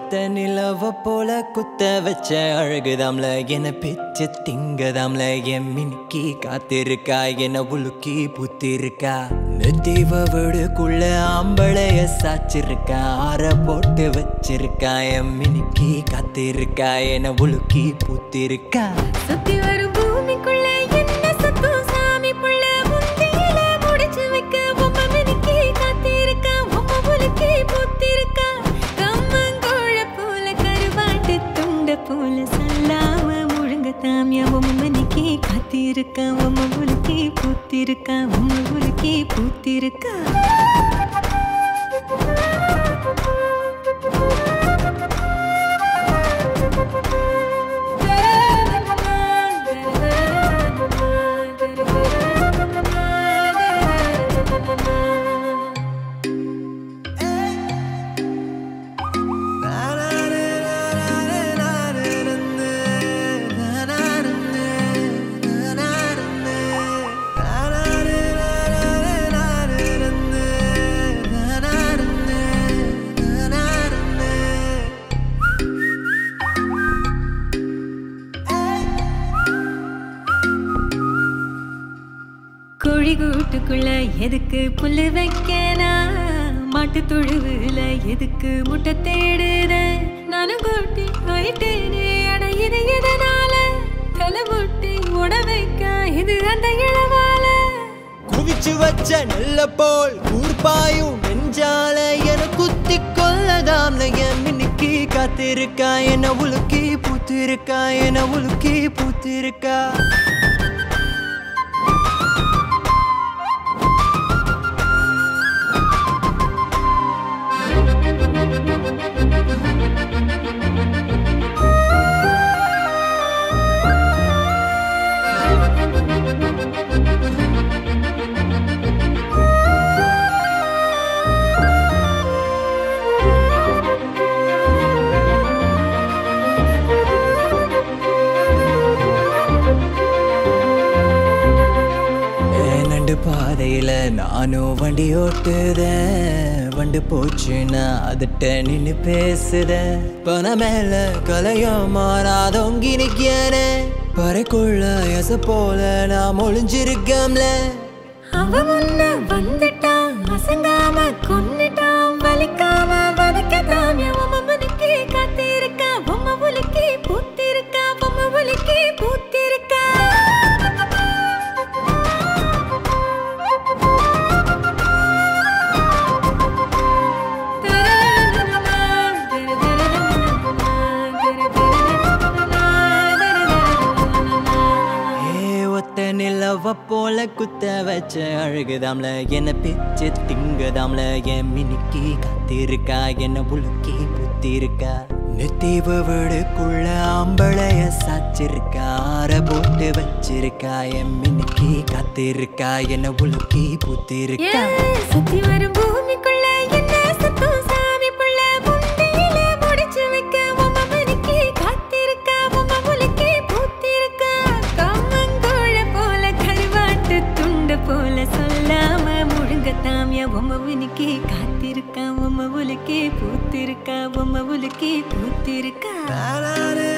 ஒத்த நிலவ போல குத்த வச்ச அழகுதாம்ல என பிச்சு திங்கதாம்ல என் மினுக்கி காத்திருக்கா என உலுக்கி புத்திருக்கா நெத்திவ வீடுக்குள்ள ஆம்பளைய சாச்சிருக்கா ஆற போட்டு வச்சிருக்கா என் மினுக்கி காத்திருக்கா என உலுக்கி புத்திருக்கா சுத்தி வரும் பூமிக்குள்ள என்ன சத்தம் சாமி புள்ள முந்தியில முடிச்சு வைக்க உம்ம மினுக்கி காத்திருக்கா உம்ம புலுக்கி பூத்திருக்கா கம்மங்கோழ போல கருவாட்டு துண்ட போல சொல்லாம முழுங்க தாமியா உம்ம மினுக்கி காத்திருக்கா உம்ம புலுக்கி பூத்திருக்கா உம்ம புலுக்கி பூத்திருக்கா கோழி கூட்டுக்குள்ள எதுக்கு புல்லு வைக்கனா மாட்டு தொழுவுல எதுக்கு முட்டை தேடுத நானும் கூட்டி ஆயிட்டேனே அட இது எதனால தலை முட்டி உட வைக்க இது அந்த இளவால குவிச்சு வச்ச நெல்ல போல் கூர்பாயும் நெஞ்சால என குத்தி கொள்ளதாம்ல என் மினுக்கி காத்திருக்கா என உலுக்கி பூத்திருக்கா என உலுக்கி பூத்திருக்கா ஏன் நண்டு பாதையில நானும் வண்டி ஓட்டுதேன் வண்டு போச்சுன்னா அதுட்ட நின்னு பேசுதேன் பண மேல கலையும் மாறாதொங்கி நிக்கிறேனே பறைக்குள்ள எச போல நான் ஒளிஞ்சிருக்கம்ல அவ முன்ன வந்துட்டான் அசங்காம கொன்னுட்டான் வலிக்காம வதக்கதாம் உம்ம முனுக்கி காத்திருக்கா உம்ம உலுக்கி பூத்திருக்கா உம்ம உலுக்கி பூத்திருக்கா ஏ ஒத்த நிலவ போல குத்த வச்ச அழகுதாம்ல என்ன பிச்சு திங்குதாம்ல என் மினுக்கி காத்திருக்கா என்ன உலுக்கி புத்திருக்கா நெத்தீவு வீடுக்குள்ள ஆம்பளைய சாச்சிருக்கா ஆற போட்டு வச்சிருக்கா என் மினுக்கி காத்திருக்கா என்ன உலுக்கி புத்திருக்கா ஏன் சுத்தி வரும் பூமிக்குள்ள என்ன சத்தம் சாமி புள்ள முந்தியில முடிச்சு வைக்க உம்ம மணிக்கு காத்திருக்க உம்ம முலுக்கி பூத்திருக்க கம்மங்கோழ போல கருவாட்டு துண்டு போல சொல்லாம முழுங்க தாமியா உம்ம உனக்கே காத்திருக்க உம்ம உலுக்கே பூத்திருக்க உம்ம உலுக்கே பூத்திருக்க நானே